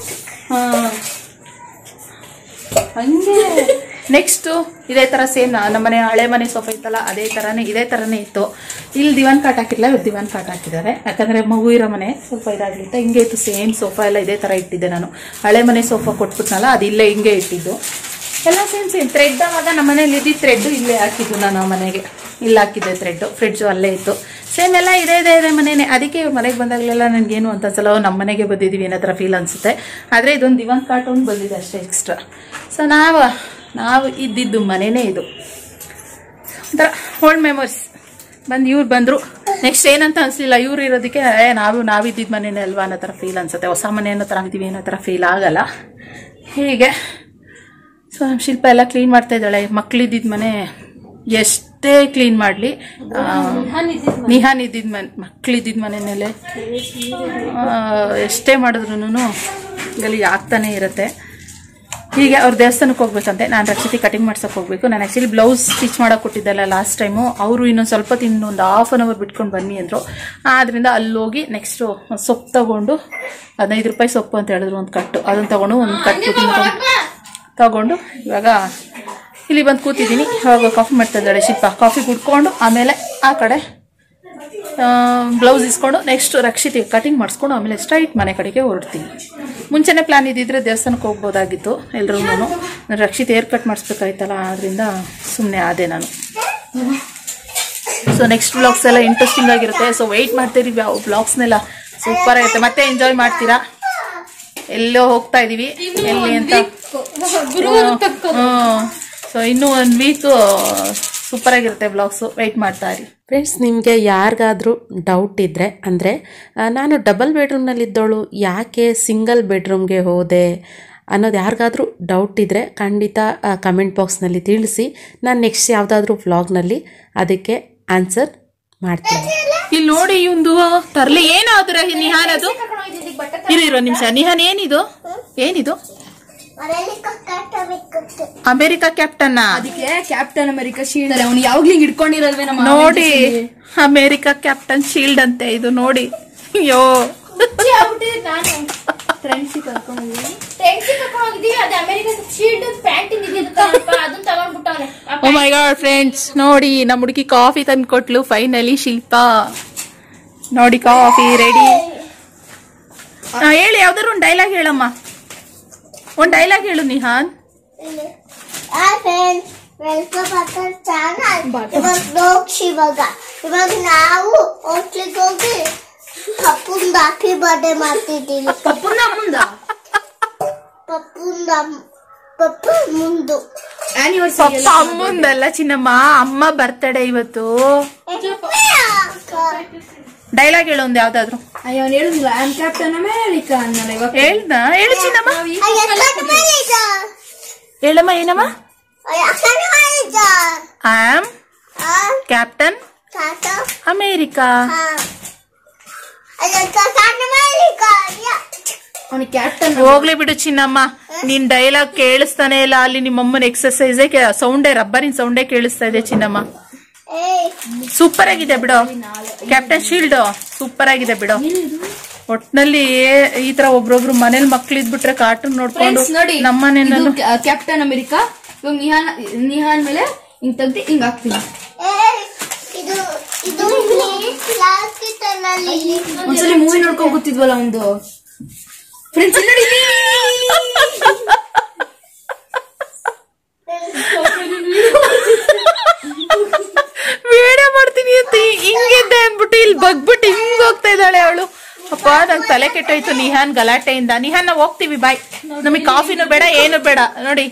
ಹಂಗೆ ನೆಕ್ಸ್ಟ್ ಇದೇ ತರ ಸೇಮ್ ನಮ್ಮನೆ ಹಳೆ ಮನೆ ಸೋಫಾ ಇತ್ತಲ್ಲ ಅದೇ ತರಾನೇ ಇದೇ ತರಾನೇ ಇತ್ತು ಇಲ್ಲಿ ದಿವಾನ್ ಕಾಟ್ ಹಾಕಿಲ್ಲ ಇವ್ರು ದಿವಾನ್ ಕಾಟ್ ಹಾಕಿದ್ದಾರೆ ಯಾಕಂದ್ರೆ ಮಗು ಇರೋ ಮನೆ ಸ್ವಲ್ಪ ಇದಾಗ್ಲಿ ಅಂತ ಹಿಂಗೆ ಇತ್ತು ಸೇಮ್ ಸೋಫಾ ಎಲ್ಲ ಇದೇ ತರ ಇಟ್ಟಿದ್ದೆ ನಾನು ಹಳೆ ಮನೆ ಸೋಫಾ ಕೊಟ್ಬಿಟ್ನಲ್ಲ ಅದು ಇಲ್ಲೇ ಹಿಂಗೆ ಇಟ್ಟಿದ್ದು ಎಲ್ಲ ಸೇಮ್ ಸೇಮ್ ಥ್ರೆಡ್ ಆವಾಗ ನಮ್ಮ ಮನೇಲಿ ಇದ್ದಿದ್ದು ಥ್ರೆಡ್ ಇಲ್ಲೇ ಹಾಕಿದ್ದು ನಾನು ಆ ಮನೆಗೆ ಇಲ್ಲಿ ಹಾಕಿದ್ದೆ ಥ್ರೆಡ್ ಫ್ರಿಡ್ಜು ಅಲ್ಲೇ ಇತ್ತು ಸೇಮ್ ಎಲ್ಲ ಇದೇ ಇದೆ ಇದೆ ಮನೇನೆ ಅದಕ್ಕೆ ಇವ್ರ್ ಮನೆಗೆ ಬಂದಾಗಲೆಲ್ಲ ನನಗೇನು ಅಂತ ಸಲ ನಮ್ಮ ಮನೆಗೆ ಬಂದಿದ್ದೀವಿ ಅನ್ನೋ ಥರ ಫೀಲ್ ಅನಿಸುತ್ತೆ ಆದರೆ ಇದೊಂದು ದಿವಾನ್ ಕಾರ್ಟೂನ್ ಬಂದಿದೆ ಅಷ್ಟೇ ಎಕ್ಸ್ಟ್ರಾ ಸೊ ನಾವು ನಾವು ಇದ್ದಿದ್ದು ಮನೆನೇ ಇದು ಒಂಥರ ಓಲ್ಡ್ ಮೆಮೊರೀಸ್ ಬಂದು ಇವ್ರು ಬಂದರು ನೆಕ್ಸ್ಟ್ ಏನಂತ ಅನಿಸ್ಲಿಲ್ಲ ಇವ್ರು ಇರೋದಕ್ಕೆ ಏ ನಾವು ನಾವಿದ್ದಿದ್ದು ಮನೆನೇ ಅಲ್ವಾ ಅನ್ನೋ ಥರ ಫೀಲ್ ಅನ್ಸುತ್ತೆ ಹೊಸ ಮನೆ ಅನ್ನೋ ಥರ ಇದ್ದೀವಿ ಅನ್ನೋ ಥರ ಫೀಲ್ ಆಗಲ್ಲ ಹೀಗೆ ಸೊ ಶಿಲ್ಪ ಎಲ್ಲ ಕ್ಲೀನ್ ಮಾಡ್ತಾ ಇದ್ದಾಳೆ ಮಕ್ಳಿದ್ದಿದ್ ಮನೆ ಎಷ್ಟೇ ಕ್ಲೀನ್ ಮಾಡಲಿ ನಿಹಾನ್ ಇದ್ದಿದ್ ಮನೆ ಮಕ್ಳಿದ್ದಿದ್ ಮನೆಯಲ್ಲೇ ಎಷ್ಟೇ ಮಾಡಿದ್ರು ಗಲಿ ಆಗ್ತಾನೆ ಇರುತ್ತೆ ಹೀಗೆ ಅವ್ರ ದೇವಸ್ಥಾನಕ್ಕೆ ಹೋಗ್ಬೇಕಂತೆ ನಾನು ರಕ್ಷಿತಿ ಕಟಿಂಗ್ ಮಾಡ್ಸಕ್ ಹೋಗ್ಬೇಕು ನಾನು ಆಕ್ಚುಲಿ ಬ್ಲೌಸ್ ಸ್ಟಿಚ್ ಮಾಡಕ್ ಕೊಟ್ಟಿದ್ದಲ್ಲ ಲಾಸ್ಟ್ ಟೈಮು ಅವರು ಇನ್ನೊಂದು ಸ್ವಲ್ಪ ತಿನ್ನು ಒಂದು ಹಾಫ್ ಅನ್ ಅವರ್ ಬಿಟ್ಕೊಂಡು ಬನ್ನಿ ಅಂದರು ಆದ್ರಿಂದ ಅಲ್ಲಿ ಹೋಗಿ ನೆಕ್ಸ್ಟು ಸೊಪ್ಪು ತಗೊಂಡು ಹದಿನೈದು ರೂಪಾಯಿ ಸೊಪ್ಪು ಅಂತ ಹೇಳಿದ್ರು ಒಂದು ಕಟ್ಟು ಅದನ್ನ ತಗೊಂಡು ಒಂದು ಕಟ್ಟು ತಿನ್ಕೊಂಡು ತಗೊಂಡು ಇವಾಗ ಇಲ್ಲಿ ಬಂದು ಕೂತಿದ್ದೀನಿ ಇವಾಗ ಕಾಫಿ ಮಾಡ್ತಾ ಇದ್ದಾಳೆ ಶಿಲ್ಪ ಕಾಫಿ ಕುಡ್ಕೊಂಡು ಆಮೇಲೆ ಆ ಕಡೆ ಬ್ಲೌಸ್ ಇಸ್ಕೊಂಡು ನೆಕ್ಸ್ಟ್ ರಕ್ಷಿತಿ ಕಟಿಂಗ್ ಮಾಡಿಸ್ಕೊಂಡು ಆಮೇಲೆ ಸ್ಟ್ರೈಟ್ ಮನೆ ಕಡೆಗೆ ಹೊರಡ್ತೀನಿ ಮುಂಚೆನೇ ಪ್ಲಾನ್ ಇದ್ದಿದ್ರೆ ದೇವಸ್ಥಾನಕ್ಕೆ ಹೋಗ್ಬೋದಾಗಿತ್ತು ಎಲ್ರೂ ನಾನು ರಕ್ಷಿತ್ ಏರ್ ಕಟ್ ಮಾಡಿಸ್ಬೇಕಾಯ್ತಲ್ಲ ಆದ್ರಿಂದ ಸುಮ್ಮನೆ ಆದೆ ನಾನು ಸೊ ನೆಕ್ಸ್ಟ್ ಬ್ಲಾಗ್ಸ್ ಎಲ್ಲ ಇಂಟ್ರೆಸ್ಟಿಂಗ್ ಆಗಿರುತ್ತೆ ಸೊ ವೆಯ್ಟ್ ಮಾಡ್ತೀರಿ ಬ್ಲಾಗ್ಸ್ನೆಲ್ಲ ಸೂಪರ್ ಆಗಿರುತ್ತೆ ಮತ್ತೆ ಎಂಜಾಯ್ ಮಾಡ್ತೀರಾ ಎಲ್ಲೋ ಹೋಗ್ತಾ ಇದೀವಿ ಎಲ್ಲಿ ಅಂತ ಸೊ ಇನ್ನೂ ಒಂದು ವೀಕ್ ಸೂಪರ್ ಆಗಿರುತ್ತೆ ಬ್ಲಾಗ್ಸು ವೆಯ್ಟ್ ಮಾಡ್ತಾ ಇರಿ ಫ್ರೆಂಡ್ಸ್ ನಿಮಗೆ ಯಾರಿಗಾದರೂ ಡೌಟ್ ಇದ್ದರೆ ಅಂದರೆ ನಾನು ಡಬಲ್ ಬೆಡ್ರೂಮ್ನಲ್ಲಿದ್ದವಳು ಯಾಕೆ ಸಿಂಗಲ್ ಬೆಡ್ರೂಮ್ಗೆ ಹೋದೆ ಅನ್ನೋದು ಯಾರಿಗಾದರೂ ಡೌಟ್ ಇದ್ದರೆ ಖಂಡಿತ ಕಮೆಂಟ್ ಬಾಕ್ಸ್ನಲ್ಲಿ ತಿಳಿಸಿ ನಾನು ನೆಕ್ಸ್ಟ್ ಯಾವುದಾದ್ರೂ ವ್ಲಾಗ್ನಲ್ಲಿ ಅದಕ್ಕೆ ಆನ್ಸರ್ ಮಾಡ್ತೀನಿ ಇಲ್ಲಿ ನೋಡಿ ಇವಂದು ತರ್ಲಿ ಏನಾದ್ರ ನಿಹಾನ್ ಅದು ಇರು ಇರೋ ನಿಮಿಷ ನಿಹಾನ್ ಏನಿದು ಏನಿದು ಅಮೆರಿಕ ಕ್ಯಾಪ್ಟನ್ ಅದಕ್ಕೆ ಕ್ಯಾಪ್ಟನ್ ಅಮೆರಿಕ ಶೀಲ್ಡ್ ಅವನು ಯಾವಾಗ್ಲೂ ಹಿಂಗ್ ಹಿಡ್ಕೊಂಡಿರಲ್ವೇ ನಮ್ಮ ನೋಡಿ ಅಮೆರಿಕ ಕ್ಯಾಪ್ಟನ್ ಶೀಲ್ಡ್ ಅಂತೆ ಇದು ನೋಡಿ ಅಯ್ಯೋ ನಾನು ಫ್ರೆಂಡ್ಸಿಗೆ ಕರ್ಕೊಂಡು ಹೋಗಿದ್ದೀವಿ ಅದು ಅಮೆರಿಕನ್ ಶೀಲ್ಡ್ ಪ್ಯಾಂಟ್ ಇದೆಯಪ್ಪ ಅದನ್ನ ತಗೊಂಡ್ಬಿಟ್ಟವ್ರೆ ಓ ಮೈ ಗಾಡ್ ಫ್ರೆಂಡ್ಸ್ ನೋಡಿ ನಮ್ಮ ಹುಡುಗಿ ಕಾಫಿ ತಂದು ಕೊಟ್ಲು ಫೈನಲಿ ಶಿಲ್ಪ ನೋಡಿ ಕಾಫಿ ರೆಡಿ ಆ, ಹೇಳಿ ಯಾವ್ದಾದ್ರು ಒಂದು ಡೈಲಾಗ್ ಹೇಳಮ್ಮ ಒಂದು ಡೈಲಾಗ್ ಹೇಳು Nihan hi friends welcome back channel ಇವಾಗ ಡೋಗ್ಸ್ ಇವಾಗ ಇವಾಗ ನಾವು ಹೋಟ್ಲಿಗೆ ಹೋಗಿ ಪಪ್ಪುಂದ ಹ್ಯಾಪಿ ಬರ್ಡೇ ಮಾಡ್ತಿದ್ದೀವಿ ಪಪ್ಪನ ಮುಂದ ಪಪ್ಪುಂದ ಪಪ್ಪು ಮುಂದು ಆನಿವರ್ಸರಿ ಪಪ್ಪ ಅಮ್ಮಂದಲ್ಲ ಚಿನ್ನಮ್ಮ ಅಮ್ಮ ಬರ್ತಡೇ ಇವತ್ತು ಡೈಲಾಗ್ ಹೇಳು ಒಂದು ಯಾವ್ದಾದ್ರು ಅಯ್ಯೋ ಅವ್ನು ಹೇಳಿದ್ಲ ಐ ಆಮ್ ಕ್ಯಾಪ್ಟನ್ ಅಮೇರಿಕಾ ಅನ್ನಲ್ಲ ಇವಾಗ ಹೇಳ್ದ ಹೇಳು ಚಿನ್ನಮ್ಮ ಮಾಡಿದ ಹೇಳಮ್ಮ ಏನಮ್ಮ ಯಾಕಂದ್ರೆ ಮಾಡಿದ ಐ ಆಮ್ ಕ್ಯಾಪ್ಟನ್ ತಾತ ಅಮೇರಿಕಾ ಹಾ ಅದಕ್ಕೆ ಅಮೇರಿಕಾ ಅವನಿಗೆ ಕ್ಯಾಪ್ಟನ್ ಹೋಗ್ಲಿ ಬಿಡು ಚಿನ್ನಮ್ಮ ನಿನ್ ಡೈಲಾಗ್ ಕೇಳಿಸ್ತಾನೆ ಇಲ್ಲ ಅಲ್ಲಿ ನಿಮ್ಮಮ್ಮನ ಎಕ್ಸರ್ಸೈಸೇ ಸೌಂಡೇ ರಬ್ಬರಿನ ಸೌಂಡೇ ಕೇಳಿಸ್ತಾ ಇದೆ ಚಿನ್ನಮ್ಮ ಏಯ್ ಸೂಪರ್ ಆಗಿದೆ ಬಿಡು ಕ್ಯಾಪ್ಟನ್ ಶೀಲ್ಡ್ ಸೂಪರ್ ಆಗಿದೆ ಬಿಡು ಒಟ್ನಲ್ಲಿ ಈ ತರ ಒಬ್ರೊಬ್ರು ಮನೇಲಿ ಮಕ್ಳು ಇದ್ಬಿಟ್ರೆ ಕಾರ್ಟೂನ್ ನೋಡ್ಕೊಂಡು ಫ್ರೆಂಡ್ಸ್ ನೋಡಿ ನಮ್ಮನೇನಲ್ಲೂ ಕ್ಯಾಪ್ಟನ್ ಅಮೆರಿಕಾ ಇವಾಗ ನಿಹಾನ್ ನಿಹಾನ್ ಮೇಲೆ ಹಿಂಗ್ ತೆಗ್ದು ಹಿಂಗ್ ಹಾಕ್ತೀನಿ ಏಯ್ ಇದು ಇದು ಕ್ಲಾಸ್ ಕಿಟನಲ್ಲಿ ಒಂದ್ಸಲಿ ಮೂವಿ ನೋಡ್ಕೊಂಡ್ ಕೂತಿದ್ವಲ್ಲ ಒಂದು ಫ್ರೆಂಡ್ಸ್ ನೋಡಿ ಇಲ್ಲಿ, ಇಲ್ಲಿ, ಇಲ್ಲಿ. ವಿಡಿಯೋ ಮಾಡ್ತೀನಿ ಅಂತ ಹಿಂಗಿದ್ದೆ ಅಂದ್ಬಿಟ್ಟು ಇಲ್ಲಿ ಬಗ್ಬಿಟ್ಟು ಹಿಂಗ್ ಹೋಗ್ತಾ ಇದ್ದಾಳೆ ಅವಳು ಅಪ್ಪ ನಂಗೆ ತಲೆ ಕೆಟ್ಟೋಯ್ತು ನಿಹಾನ್ ಗಲಾಟೆಯಿಂದ ನಿಹಾನ್ ನಾವ್ ಹೋಗ್ತೀವಿ ಬಾಯ್ ನಮಗೆ ಕಾಫಿನೂ ಬೇಡ ಏನು ಬೇಡ ನೋಡಿ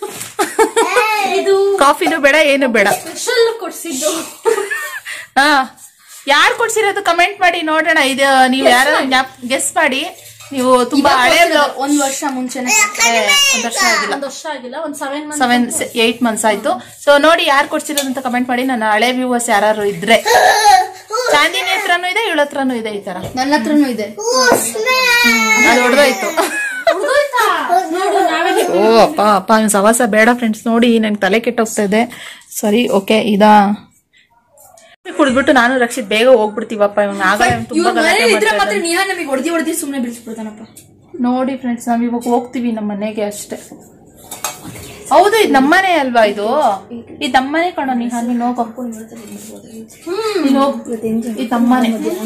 ಕಾಫಿನೂ ಬೇಡ ಏನು ಬೇಡ ಕೊಡ್ಸಿದ್ದು ಹಾ ಯಾರು ಕೊಡ್ಸಿರೋದು ಕಮೆಂಟ್ ಮಾಡಿ ನೋಡೋಣ ಇದು ನೀವು ಯಾರು ಗೆಸ್ ಮಾಡಿ ನೀವು ತುಂಬಾ ಹಳೆ ಒಂದ್ ವರ್ಷ ಮುಂಚೆನೆ ಒಂದ್ ವರ್ಷ ಆಗಿಲ್ಲ ಒಂದ್ ವರ್ಷ ಆಗಿಲ್ಲ ಒಂದ್ seven month seven eight months ಆಯ್ತು ಸೊ ನೋಡಿ ಯಾರು ಕೊಡ್ಸಿರೋದು ಅಂತ ಕಮೆಂಟ್ ಮಾಡಿ ನನ್ನ ಹಳೆ ವ್ಯೂವರ್ಸ್ ಯಾರು ಇದ್ರೆ ಚಾಂದಿನಿ ಹತ್ರನೂ ಇದೆ ಇವಳ ಹತ್ರನೂ ಇದೆ ಈ ತರ ನನ್ನ ಹತ್ರನೂ ಇದೆ ಅದು ಹೊಡೆದೋಯ್ತು ನೋಡು ನಾವೇ ಓ ಅಪ್ಪ ಅಪ್ಪ ಇವ್ನ್ ಸವಾಸ ಬೇಡ ಫ್ರೆಂಡ್ಸ್ ನೋಡಿ ನಂಗೆ ತಲೆ ಕೆಟ್ಟೋಗ್ತಾ ಇದೆ ಸರಿ ಓಕೆ ಇದಾ ಕುಡಿದ್ಬಿಟ್ಟು ನಾನು ರಕ್ಷಿತ್ ಬೇಗ ಹೋಗ್ಬಿಡ್ತೀವಪ್ಪ ಇವ್ನ ಆಗಲೇ ಇವ್ನ್ ತುಂಬಾ ಇವ್ರ ಗಲಾಟೆ ಮನೇಲಿ ಇದ್ರೆ ಮಾಡ್ತಾ ಮಾತ್ರ ಇದ್ದಾನೆ. ನಿಹಾನ್ ನಮಗೆ ಹೊಡೆದಿ ಹೊಡೆದಿ ಸುಮ್ನೆ ಬಿಡಿಸ್ಬಿಡ್ತಾನಪ್ಪ ನೋಡಿ ಫ್ರೆಂಡ್ಸ್ ನಾವ್ ಇವಾಗ ಹೋಗ್ತೀವಿ ನಮ್ಮ ಮನೆಗೆ ಅಷ್ಟೇ ಹೌದು ಇದು ನಮ್ಮನೆ ಅಲ್ವಾ ಇದು ಇದು ನಮ್ಮನೆ ಕಣೋ ನೀ ನೀನ್ ಹೋಗೋ ನೀನ್ ಹೋಗ್ ಇದು ನಮ್ಮನೆ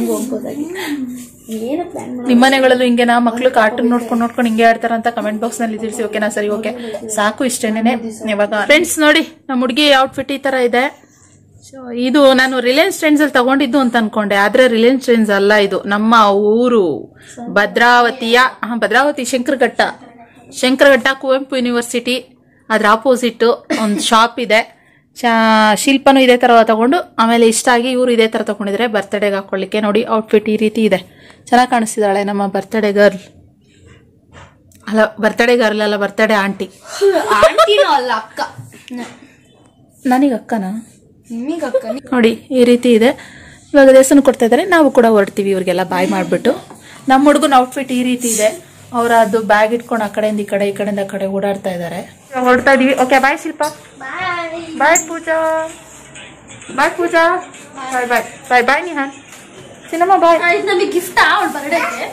ನಿಮ್ಮನೆಗಳಲ್ಲೂ ಹಿಂಗೆನಾ ಮಕ್ಳು ಕಾರ್ಟೂನ್ ನೋಡ್ಕೊಂಡು ನೋಡ್ಕೊಂಡು ಹಿಂಗೆ ಆಡ್ತಾರ ಅಂತ ಕಮೆಂಟ್ ಬಾಕ್ಸ್ ನಲ್ಲಿ ತಿಳಿಸಿ ಓಕೆನಾ ಸರಿ ಓಕೆ ಸಾಕು ಇಷ್ಟೇನೆ ಇವಾಗ ಫ್ರೆಂಡ್ಸ್ ನೋಡಿ ನಮ್ಮ ಹುಡುಗಿ ಔಟ್ಫಿಟ್ ಈ ತರ ಇದೆ So, ಇದು ನಾನು ರಿಲಯನ್ಸ್ ಟ್ರೆಂಡ್ಸ್ ಅಲ್ಲಿ ತಗೊಂಡಿದ್ದು ಅಂತ ಅನ್ಕೊಂಡೆ ಆದ್ರೆ ರಿಲಯನ್ಸ್ ಟ್ರೆಂಡ್ಸ್ ಅಲ್ಲ ಇದು ನಮ್ಮ ಊರು ಭದ್ರಾವತಿಯ ಆ, ಭದ್ರಾವತಿ ಶಂಕರಘಟ್ಟ ಶಂಕರಘಟ್ಟ ಕುವೆಂಪು ಯೂನಿವರ್ಸಿಟಿ ಅದ್ರ ಆಪೋಸಿಟ್ ಒಂದು ಶಾಪ್ ಇದೆ ಚಾ- ಶಿಲ್ಪನೂ ಇದೇ ತರ ತಗೊಂಡು ಆಮೇಲೆ ಇಷ್ಟ ಆಗಿ ಇವರು ಇದೇ ತರ ತಗೊಂಡಿದ್ರೆ ಬರ್ತ್ಡೇಗೆ ಹಾಕೊಳ್ಳಿಕ್ಕೆ ನೋಡಿ ಔಟ್ಫಿಟ್ ಈ ರೀತಿ ಇದೆ ಚೆನ್ನಾಗಿ ಕಾಣಿಸ್ತಿದ್ದಾಳೆ ನಮ್ಮ ಬರ್ತ್ಡೇ ಗರ್ಲ್ ಅಲ್ಲ ಬರ್ತ್ಡೇ ಗರ್ಲ್ ಅಲ್ಲ ಬರ್ತ್ಡೇ ಆಂಟಿ ಆಂಟಿನೂ ಅಲ್ಲ ಅಕ್ಕ ನನಗೆ ಅಕ್ಕನಾ ನಿಮಗ್ ಅಕ್ಕ ನೋಡಿ ಈ ರೀತಿ ಇದೆ ಇವಾಗ ದೇವಸ್ಥಾನ ಕೊಡ್ತಾ ಇದ್ದಾರೆ ನಾವು ಕೂಡ ಹೊರಡ್ತೀವಿ ಇವ್ರಿಗೆಲ್ಲ ಬಾಯ್ ಮಾಡ್ಬಿಟ್ಟು ನಮ್ಮ ಹುಡುಗನ ಔಟ್ಫಿಟ್ ಈ ರೀತಿ ಇದೆ ಅವ್ರ ಅದು ಬ್ಯಾಗ್ ಇಟ್ಕೊಂಡು ಆ ಕಡೆಯಿಂದ ಈ ಕಡೆ ಈ ಕಡೆಯಿಂದ ಆ ಕಡೆ ಓಡಾಡ್ತಾ ಇದ್ದಾರೆ ಹೊರಡ್ತಾ ಇದೀವಿ ಓಕೆ ಬಾಯ್ ಶಿಲ್ಪ ಬಾಯ್ ಪೂಜಾ ಬಾಯ್ ಪೂಜಾ ಬಾಯ್ ಬಾಯ್ ಬಾಯ್ ಬಾಯ್ ನಿಹಾನ್ ಸಿನಿಮಾ ಬಾಯ್ ಇದು ನಮಗೆ ಗಿಫ್ಟ್ ಅವಳ ಬರ್ಡೇಗೆ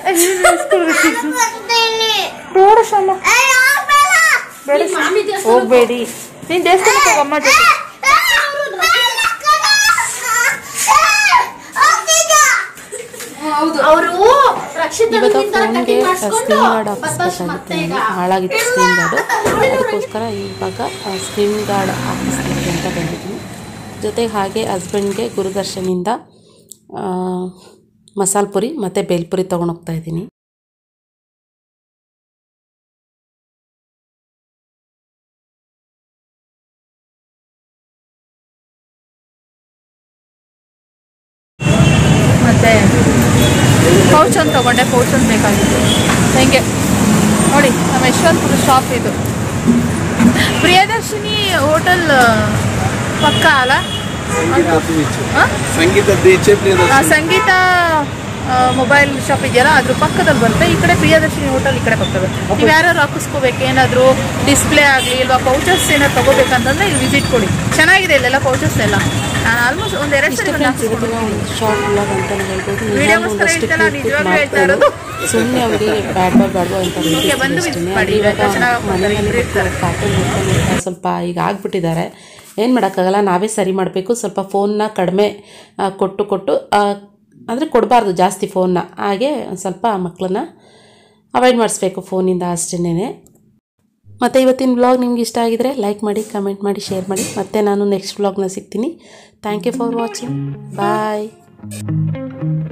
ಬೇಡ ಶಮ್ಮ ಬೇಡ ಮಾಮಿ ಹೋಗ್ಬೇಡಿ ನೀನ್ ದೇವಸ್ಥಾನಕ್ಕೆ ಹೋಗಮ್ಮ ಜೊತೆ ಅವರು ರಕ್ಷಿತ ಇವಾಗ ಫೋನ್ಗೆ ಸ್ಕ್ರೀನ್ ಗಾರ್ಡ್ ಹಾಕಿಸ್ಬೇಕಾಗಿತ್ತು ನಾನು ಹಾಳಾಗಿತ್ತು ಸ್ಕ್ರೀನ್ ಗಾರ್ಡು ಅದಕ್ಕೋಸ್ಕರ ಇವಾಗ ಸ್ಕ್ರೀನ್ ಗಾರ್ಡ್ ಹಾಕಿಸ್ಲಿಕ್ಕೆ ಅಂತ ಬಂದಿದ್ದೀನಿ ಜೊತೆಗೆ ಹಾಗೆ ಹಸ್ಬೆಂಡ್ಗೆ ಗುರುದರ್ಶನಿಂದ ಆ, ಮಸಾಲೆ ಪುರಿ ಮತ್ತು ಬೇಲ್ಪುರಿ ತೊಗೊಂಡೋಗ್ತಾ ಇದ್ದೀನಿ ಮತ್ತೆ ಪೌಚ್ ಒಂದು ತಗೊಂಡೆ ಪೌಚ್ ಒಂದು ಬೇಕಾಗಿತ್ತು ಹೆಂಗೆ ನೋಡಿ ನಮ್ಮ ಯಶವಂತಪುರ ಶಾಪ್ ಇದು ಪ್ರಿಯದರ್ಶಿನಿ ಹೋಟೆಲ್ ಪಕ್ಕ ಅಲ್ಲ ಆ? ಸಂಗೀತ ಬೀಚ್ ಆ, ಸಂಗೀತ ಮೊಬೈಲ್ ಶಾಪ್ ಇದೆಯಲ್ಲ ಅದ್ರ ಪಕ್ಕದಲ್ಲಿ ಬರುತ್ತೆ ಈ ಕಡೆ ಪ್ರಿಯದರ್ಶಿನಿ ಹೋಟೆಲ್ ಈ ಕಡೆ ಪಕ್ಕದ ನೀವು ಯಾರು ಹಾಕಿಸ್ಕೋಬೇಕು ಏನಾದರೂ ಡಿಸ್ಪ್ಲೇ ಆಗಲಿ ಇಲ್ವಾ ಪೌಚಸ್ ಏನಾದ್ರು ತಗೋಬೇಕಂತಂದ್ರೆ ಇಲ್ಲಿ ವಿಸಿಟ್ ಕೊಡಿ ಚೆನ್ನಾಗಿದೆ ಇಲ್ಲೆಲ್ಲ ಪೌಚಸ್ ಎಲ್ಲ ನಾನು ಆಲ್ಮೋಸ್ಟ್ ಒಂದು ಎರಡು ಇಷ್ಟು ಸರಿ ಫ್ರೆಂಡ್ಸ್ ಇವತ್ತಿನ ಒಂದು ಶಾರ್ಟ್ ಬ್ಲಾಗ್ ಅಂತಲೇ ಹೇಳ್ಬೋದು ನಿಜವಾಗ್ಲೂ ವಿಡಿಯೋಗೋಸ್ಕರ ಒಂದಷ್ಟು ಹೇಳ್ತಲ್ಲ, ಕ್ಲಿಕ್ ಕ್ಲಿಕ್ ನಿಜವಾಗ್ಲೂ ಹೇಳ್ತಾ ಮಾಡ್ತಾ ಇರೋದು. ಸುಮ್ಮನೆ ಅವರಿಗೆ ಬ್ಯಾಡ್ಬೋ ಬ್ಯಾಡ್ಬೋ ಅಂತ ಓಕೆ, ಬಂದು ಹೇಳ್ತೀನಿ visit ಅಷ್ಟೇ ಮಾಡಿ, ಇವಾಗ ಇವಾಗ ಚೆನ್ನಾಗಿ ಮನೆಯಲ್ಲಿ ಇಬ್ರು ಇರ್ತಾರೆ. ಕಾರ್ಟೂನ್ ನೋಡ್ಕೊಂಡು ನೋಡ್ತಾ ಸ್ವಲ್ಪ ಈಗ ಆಗ್ಬಿಟ್ಟಿದ್ದಾರೆ ಏನು ಮಾಡೋಕ್ಕಾಗಲ್ಲ ನಾವೇ ಸರಿ ಮಾಡಬೇಕು ಸ್ವಲ್ಪ ಫೋನ್ನ ಕಡಿಮೆ ಆ, ಕೊಟ್ಟು ಕೊಟ್ಟು ಅಂದರೆ ಕೊಡಬಾರ್ದು ಜಾಸ್ತಿ ಫೋನ್ನ ಹಾಗೆ ಒಂದು ಸ್ವಲ್ಪ ಮಕ್ಕಳನ್ನ ಅವಾಯ್ಡ್ ಮಾಡಿಸ್ಬೇಕು ಫೋನಿಂದ ಅಷ್ಟೇನೆ ಮತ್ತು ಇವತ್ತಿನ ವ್ಲಾಗ್ ನಿಮ್ಗೆ ಇಷ್ಟ ಆಗಿದರೆ ಲೈಕ್ ಮಾಡಿ ಕಮೆಂಟ್ ಮಾಡಿ ಶೇರ್ ಮಾಡಿ ಮತ್ತೆ ನಾನು ನೆಕ್ಸ್ಟ್ ವ್ಲಾಗ್ನ ಸಿಗ್ತೀನಿ thank you for watching bye